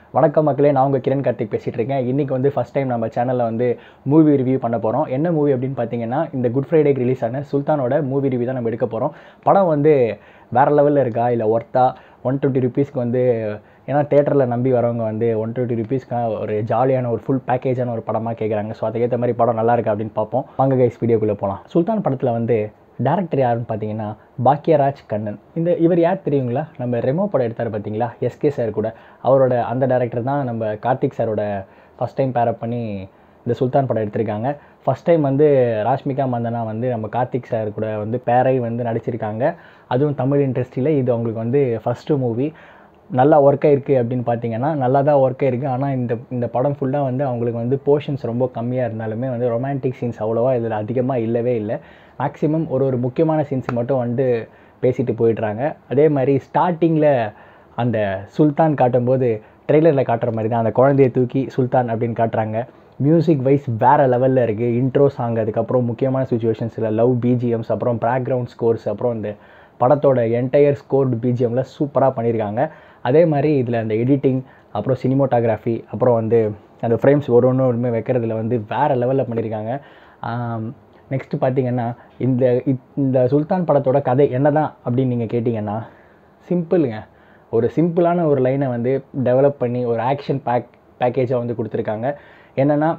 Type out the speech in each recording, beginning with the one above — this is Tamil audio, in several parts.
வணக்கம் மக்களே நான் உங்கள் கிரண் கார்த்திக் பேசிகிட்டு இருக்கேன் இன்றைக்கி வந்து ஃபஸ்ட் டைம் நம்ம சேனலில் வந்து மூவி ரிவ்யூ பண்ண போகிறோம் என்ன மூவி அப்படின்னு பார்த்தீங்கன்னா இந்த குட் ஃப்ரைடேக்கு ரிலீஸ் ஆன சுல்தானோட மூவி ரிவ்யூ தான் நம்ம எடுக்க போகிறோம் படம் வந்து வேறு லெவலில் இருக்கா இல்லை ஒர்த்தா ஒன் டுவெண்ட்டி ருபீஸ்க்கு வந்து ஏன்னா தேட்டரில் நம்பி வரவங்க வந்து ஒன் டுவெண்ட்டி ருபீஸ்க்கு ஒரு ஜாலியான ஒரு ஃபுல் பேக்கேஜான ஒரு படமாக கேட்குறாங்க ஸோ அதுக்கேற்ற மாதிரி படம் நல்லா இருக்கா அப்படின்னு பார்ப்போம் வாங்க கைஸ் வீடியோக்குள்ளே போகலாம் சுல்தான் படத்தில் வந்து டேரக்டர் யாருன்னு பார்த்தீங்கன்னா பாக்யராஜ் கண்ணன் இந்த இவர் யார் தெரியுங்களா நம்ம ரெமோ படம் எடுத்தார் பார்த்தீங்களா எஸ்கே சார் கூட அவரோட அந்த டேரக்டர் தான் நம்ம கார்த்திக் சாரோட ஃபஸ்ட் டைம் பேரப் பண்ணி இந்த சுல்தான் படம் எடுத்திருக்காங்க ஃபஸ்ட் டைம் வந்து ராஷ்மிகா மந்தனா வந்து நம்ம கார்த்திக் சார் கூட வந்து பேரை வந்து நடிச்சிருக்காங்க அதுவும் தமிழ் இண்டஸ்ட்ரியில் இது அவங்களுக்கு வந்து ஃபஸ்ட்டு மூவி நல்லா ஒர்க் ஆயிருக்கு அப்படின்னு பார்த்தீங்கன்னா நல்லா தான் ஒர்க் ஆயிருக்கு ஆனால் இந்த இந்த படம் ஃபுல்லாக வந்து அவங்களுக்கு வந்து போர்ஷன்ஸ் ரொம்ப கம்மியாக இருந்தாலுமே வந்து ரொமான்டிக் சீன்ஸ் அவ்வளோவா இதில் அதிகமாக இல்லவே இல்லை மேக்ஸிமம் ஒரு ஒரு முக்கியமான சீன்ஸ் மட்டும் வந்து பேசிட்டு போயிடுறாங்க அதே மாதிரி ஸ்டார்டிங்கில் அந்த சுல்தான் காட்டும்போது ட்ரெய்லரில் காட்டுற மாதிரி தான் அந்த குழந்தைய தூக்கி சுல்தான் அப்படின்னு காட்டுறாங்க மியூசிக் வைஸ் வேறு லெவலில் இருக்குது இன்ட்ரோ சாங் அதுக்கப்புறம் முக்கியமான சுச்சுவேஷன்ஸில் லவ் பிஜிஎம்ஸ் அப்புறம் பேக்ரவுண்ட் ஸ்கோர்ஸ் அப்புறம் இந்த படத்தோட என்டையர் ஸ்கோர்டு பிஜிஎம்மில் சூப்பராக பண்ணியிருக்காங்க அதே மாதிரி இதில் அந்த எடிட்டிங் அப்புறம் சினிமோட்டோகிராஃபி அப்புறம் வந்து அந்த ஃப்ரேம்ஸ் ஒரு ஒன்று ஒன்றுமே வைக்கிறதுல வந்து வேறு லெவலில் பண்ணியிருக்காங்க நெக்ஸ்ட்டு பார்த்தீங்கன்னா இந்த இந்த சுல்தான் படத்தோட கதை என்ன தான் அப்படின்னு நீங்கள் கேட்டிங்கன்னா சிம்பிளுங்க ஒரு சிம்பிளான ஒரு லைனை வந்து டெவலப் பண்ணி ஒரு ஆக்ஷன் பேக் பேக்கேஜாக வந்து கொடுத்துருக்காங்க என்னென்னா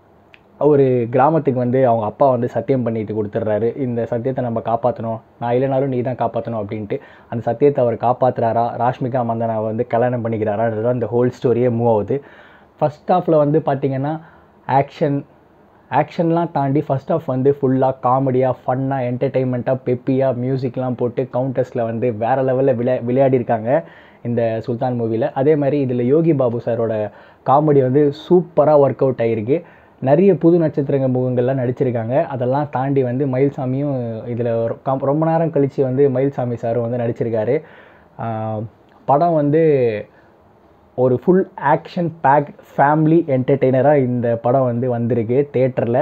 ஒரு கிராமத்துக்கு வந்து அவங்க அப்பா வந்து சத்தியம் பண்ணிட்டு கொடுத்துட்றாரு இந்த சத்தியத்தை நம்ம காப்பாற்றணும் நான் இல்லைனாலும் நீ தான் காப்பாற்றணும் அப்படின்ட்டு அந்த சத்தியத்தை அவர் காப்பாற்றுறாரா ராஷ்மிகா மந்தனாவை வந்து கல்யாணம் பண்ணிக்கிறாரான்றது தான் இந்த ஹோல் ஸ்டோரியே மூவ் ஆகுது ஃபஸ்ட் ஹாஃபில் வந்து பார்த்திங்கன்னா ஆக்ஷன் ஆக்ஷன்லாம் தாண்டி ஃபஸ்ட் ஆஃப் வந்து ஃபுல்லாக காமெடியாக ஃபன்னாக என்டர்டெயின்மெண்ட்டாக பெப்பியாக மியூசிக்லாம் போட்டு கவுண்டர்ஸில் வந்து வேறு லெவலில் விளையா விளையாடிருக்காங்க இந்த சுல்தான் மூவியில் அதே மாதிரி இதில் யோகி பாபு சாரோட காமெடி வந்து சூப்பராக ஒர்க் அவுட் ஆகிருக்கு நிறைய புது நட்சத்திரங்க முகங்கள்லாம் நடிச்சிருக்காங்க அதெல்லாம் தாண்டி வந்து மயில்சாமியும் இதில் ரொம்ப நேரம் கழித்து வந்து மயில்சாமி சாரும் வந்து நடிச்சிருக்காரு படம் வந்து ஒரு ஃபுல் ஆக்ஷன் பேக் ஃபேமிலி என்டர்டெய்னராக இந்த படம் வந்து வந்திருக்கு தேட்டரில்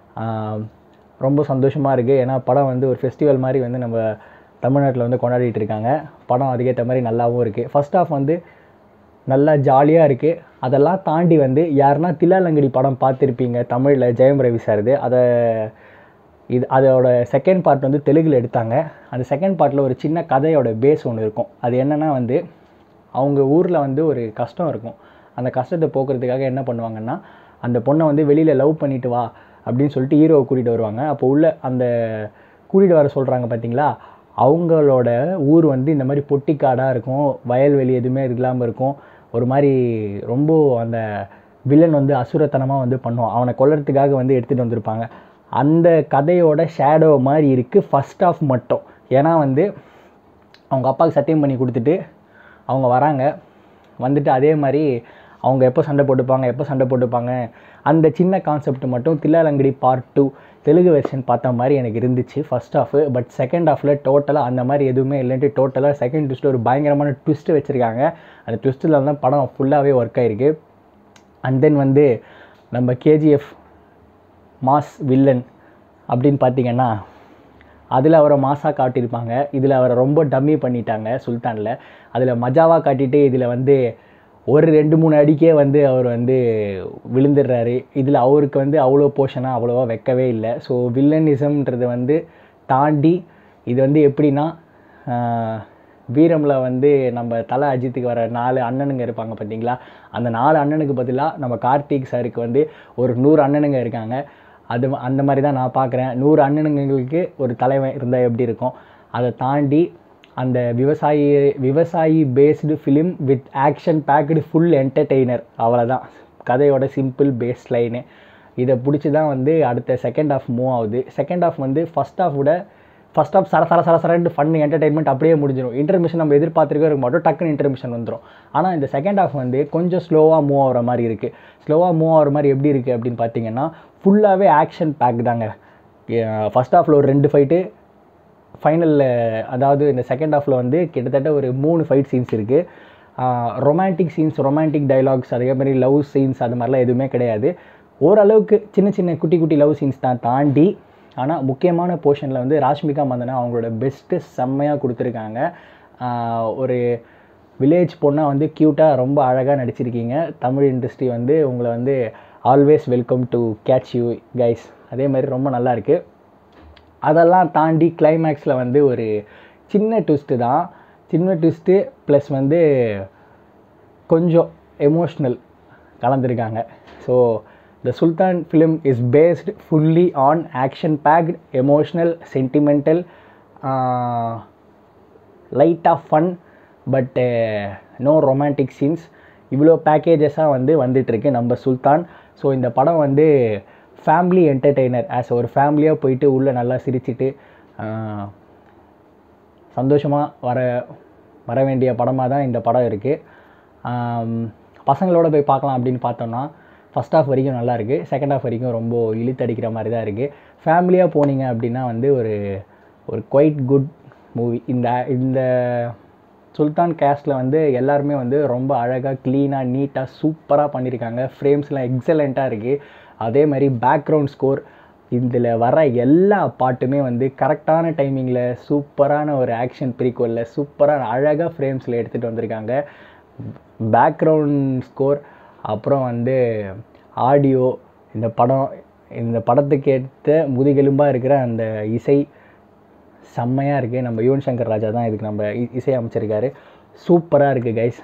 ரொம்ப சந்தோஷமாக இருக்குது ஏன்னா படம் வந்து ஒரு ஃபெஸ்டிவல் மாதிரி வந்து நம்ம தமிழ்நாட்டில் வந்து கொண்டாடிட்டு இருக்காங்க படம் அதுக்கேற்ற மாதிரி நல்லாவும் இருக்குது ஃபஸ்ட் ஆஃப் வந்து நல்லா ஜாலியாக இருக்குது அதெல்லாம் தாண்டி வந்து யாருன்னா தில்லாலங்கடி படம் பார்த்துருப்பீங்க தமிழில் ஜெயம் ரவி சார்து அதை இது அதோட செகண்ட் பார்ட் வந்து தெலுங்கில் எடுத்தாங்க அந்த செகண்ட் பார்ட்டில் ஒரு சின்ன கதையோட பேஸ் ஒன்று இருக்கும் அது என்னென்னா வந்து அவங்க ஊரில் வந்து ஒரு கஷ்டம் இருக்கும் அந்த கஷ்டத்தை போக்குறதுக்காக என்ன பண்ணுவாங்கன்னா அந்த பொண்ணை வந்து வெளியில் லவ் பண்ணிட்டு வா அப்படின்னு சொல்லிட்டு ஹீரோவை கூட்டிகிட்டு வருவாங்க அப்போ உள்ள அந்த கூட்டிகிட்டு வர சொல்கிறாங்க பார்த்தீங்களா அவங்களோட ஊர் வந்து இந்த மாதிரி பொட்டிக்காடாக இருக்கும் வயல்வெளி எதுவுமே இல்லாமல் இருக்கும் ஒரு மாதிரி ரொம்ப அந்த வில்லன் வந்து அசுரத்தனமாக வந்து பண்ணுவான் அவனை கொல்லறதுக்காக வந்து எடுத்துகிட்டு வந்திருப்பாங்க அந்த கதையோட ஷேடோ மாதிரி இருக்குது ஃபஸ்ட் ஆஃப் மட்டும் ஏன்னா வந்து அவங்க அப்பாவுக்கு சத்தியம் பண்ணி கொடுத்துட்டு அவங்க வராங்க வந்துட்டு அதே மாதிரி அவங்க எப்போ சண்டை போட்டுப்பாங்க எப்போ சண்டை போட்டுப்பாங்க அந்த சின்ன கான்செப்ட் மட்டும் Thillalangadi part two Telugu version பார்த்த மாதிரி எனக்கு இருந்துச்சு ஃபஸ்ட் ஹாஃபு பட் செகண்ட் ஹாஃபில் டோட்டலாக அந்த மாதிரி எதுவுமே இல்லைன்ட்டு டோட்டலாக செகண்ட் ட்விஸ்ட்டில் ஒரு பயங்கரமான ட்விஸ்ட்டு வச்சுருக்காங்க அந்த ட்விஸ்ட்டில் தான் படம் ஃபுல்லாகவே ஒர்க் ஆகிருக்கு அண்ட் தென் வந்து நம்ம கேஜிஎஃப் மாஸ் வில்லன் அப்படின்னு பார்த்தீங்கன்னா அதில் அவரை மாசாக காட்டியிருப்பாங்க இதில் அவரை ரொம்ப டம்மி பண்ணிட்டாங்க சுல்தானில் அதில் மஜாவாக காட்டிட்டு இதில் வந்து ஒரு ரெண்டு மூணு அடிக்கே வந்து அவர் வந்து விழுந்துடுறாரு இதில் அவருக்கு வந்து அவ்வளோ போர்ஷனாக அவ்வளோவா வைக்கவே இல்லை ஸோ வில்லனிசம்ன்றது வந்து தாண்டி இது வந்து எப்படின்னா வீரமில் வந்து நம்ம தலை அஜித்துக்கு வர நாலு அண்ணனுங்க இருப்பாங்க பார்த்தீங்களா அந்த நாலு அண்ணனுக்கு பதிலாக நம்ம கார்த்திக் சாருக்கு வந்து ஒரு நூறு அண்ணனுங்க இருக்காங்க அது அந்த மாதிரி தான் நான் பார்க்குறேன் நூறு அண்ணனுங்களுக்கு ஒரு தலைவன் இருந்தால் எப்படி இருக்கும் அதை தாண்டி அந்த விவசாயி விவசாயி based film with action packed full entertainer அவ்வளோதான் கதையோட சிம்பிள் பேஸ் லைனு இதை பிடிச்சி தான் வந்து அடுத்த செகண்ட் ஹாஃப் மூவ் ஆகுது செகண்ட் ஹாஃப் வந்து ஃபஸ்ட் ஹாஃப் விட ஃபஸ்ட் ஆஃப் சர சர சர சரண்டு ஃபன் என்டர்டைன்மெண்ட் அப்படியே முடிஞ்சிடும் இன்டர்மிஷன் நம்ம எதிர்பார்த்துருக்கே இருக்க மாட்டோம் டக்குன்னு இன்டர்மிஷன் வந்துடும் ஆனால் இந்த செகண்ட் ஹாஃப் வந்து கொஞ்சம் ஸ்லோவாக மூவ் ஆகிற மாதிரி இருக்குது ஸ்லோவாக மூவ் ஆகிற மாதிரி எப்படி இருக்குது அப்படின்னு பார்த்தீங்கன்னா ஃபுல்லாகவே ஆக்ஷன் பேக் தாங்க ஃபஸ்ட் ஹாஃபில் ஒரு ரெண்டு ஃபைட்டு ஃபைனலில் அதாவது இந்த செகண்ட் ஹாஃபில் வந்து கிட்டத்தட்ட ஒரு மூணு ஃபைட் சீன்ஸ் இருக்குது ரொமான்டிக் சீன்ஸ் ரொமான்டிக் டைலாக்ஸ் அதே மாதிரி லவ் சீன்ஸ் அது மாதிரிலாம் எதுவுமே கிடையாது ஓரளவுக்கு சின்ன சின்ன குட்டி குட்டி லவ் சீன்ஸ் தான் தாண்டி ஆனால் முக்கியமான போர்ஷனில் வந்து ராஷ்மிகா மந்தனா அவங்களோட பெஸ்ட்டு செம்மையாக கொடுத்துருக்காங்க ஒரு வில்லேஜ் பொண்ணாக வந்து க்யூட்டாக ரொம்ப அழகாக நடிச்சிருக்கீங்க தமிழ் இண்டஸ்ட்ரி வந்து உங்களை வந்து always welcome to catch you guys அதே மாதிரி ரொம்ப நல்லா இருக்குது அதெல்லாம் தாண்டி கிளைமேக்ஸில் வந்து ஒரு சின்ன ட்விஸ்ட்டு தான் சின்ன ட்விஸ்ட்டு ப்ளஸ் வந்து கொஞ்சம் எமோஷ்னல் கலந்துருக்காங்க so the Sultan film is based fully on action packed emotional sentimental light of fun but no romantic scenes இவ்வளோ பேக்கேஜஸாக வந்து வந்துட்டுருக்கு நம்ம சுல்தான் ஸோ இந்த படம் வந்து ஃபேமிலி என்டர்டெய்னர் ஆஸ் ஒரு ஃபேமிலியாக போயிட்டு உள்ளே நல்லா சிரிச்சிட்டு சந்தோஷமாக வர வர வேண்டிய படமாக தான் இந்த படம் இருக்குது பசங்களோட போய் பார்க்கலாம் அப்படின்னு பார்த்தோம்னா ஃபஸ்ட் ஹாஃப் வரைக்கும் நல்லா இருக்குது செகண்ட் ஹாஃப் வரைக்கும் ரொம்ப இழுத்தடிக்கிற மாதிரி தான் இருக்குது ஃபேமிலியாக போனீங்க அப்படின்னா வந்து ஒரு ஒரு குவைட் குட் மூவி இந்த இந்த சுல்தான் கேஸ்டில் வந்து எல்லாருமே வந்து ரொம்ப அழகாக க்ளீனாக நீட்டாக சூப்பராக பண்ணியிருக்காங்க ஃப்ரேம்ஸ்லாம் எக்ஸலண்ட்டாக இருக்குது அதே மாதிரி பேக்ரவுண்ட் ஸ்கோர் இதில் வர எல்லா பாட்டுமே வந்து கரெக்டான டைமிங்கில் சூப்பரான ஒரு ஆக்ஷன் ப்ரீக்வலில் சூப்பரான அழகாக ஃப்ரேம்ஸில் எடுத்துகிட்டு வந்திருக்காங்க பேக்ரவுண்ட் ஸ்கோர் அப்புறம் வந்து ஆடியோ இந்த படம் இந்த படத்துக்கு ஏற்ற முதுகெலும்பாக இருக்கிற அந்த இசை செம்மையாக இருக்குது நம்ம யுவன் சங்கர் ராஜா தான் இதுக்கு நம்ம இ- இசை அமைச்சிருக்காரு சூப்பராக இருக்குது கைஸ்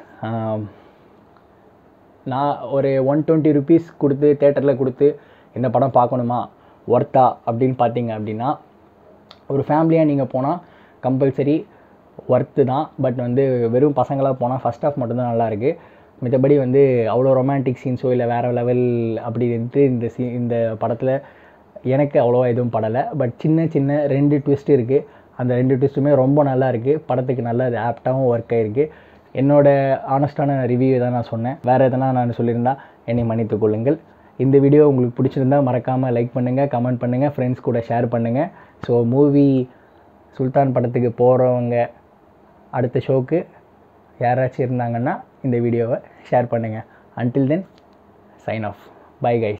நான் ஒரு ஒன் டுவெண்ட்டி ருபீஸ் கொடுத்து தேட்டரில் கொடுத்து இந்த படம் பார்க்கணுமா ஒர்த்தா அப்படின்னு பார்த்தீங்க அப்படின்னா ஒரு ஃபேமிலியாக நீங்கள் போனால் கம்பல்சரி ஒர்த்து தான் பட் வந்து வெறும் பசங்களாக போனால் ஃபஸ்ட் ஹாஃப் மட்டும்தான் நல்லா இருக்கு மற்றபடி வந்து அவ்வளோ ரொமான்டிக் சீன்ஸோ இல்லை வேறு லெவல் அப்படின்ட்டு இந்த சீ இந்த படத்தில் எனக்கு அவ்வளோவா எதுவும் படலை பட் சின்ன சின்ன ரெண்டு ட்விஸ்ட் இருக்குது அந்த ரெண்டு ட்விஸ்ட்டுமே ரொம்ப நல்லா இருக்குது படத்துக்கு நல்லா அது ஆப்டாகவும் ஒர்க் ஆகிருக்கு என்னோட ஆனஸ்டான ரிவ்யூ தான் நான் சொன்னேன் வேறு எதனா நான் சொல்லியிருந்தா என்னை மன்னித்துக் கொள்ளுங்கள் இந்த வீடியோ உங்களுக்கு பிடிச்சிருந்தா மறக்காமல் லைக் பண்ணுங்கள் கமெண்ட் பண்ணுங்கள் ஃப்ரெண்ட்ஸ் கூட ஷேர் பண்ணுங்கள் ஸோ மூவி சுல்தான் படத்துக்கு போகிறவங்க அடுத்த ஷோக்கு யாராச்சும் இருந்தாங்கன்னா இந்த வீடியோவை ஷேர் பண்ணுங்கள் until then sign off bye guys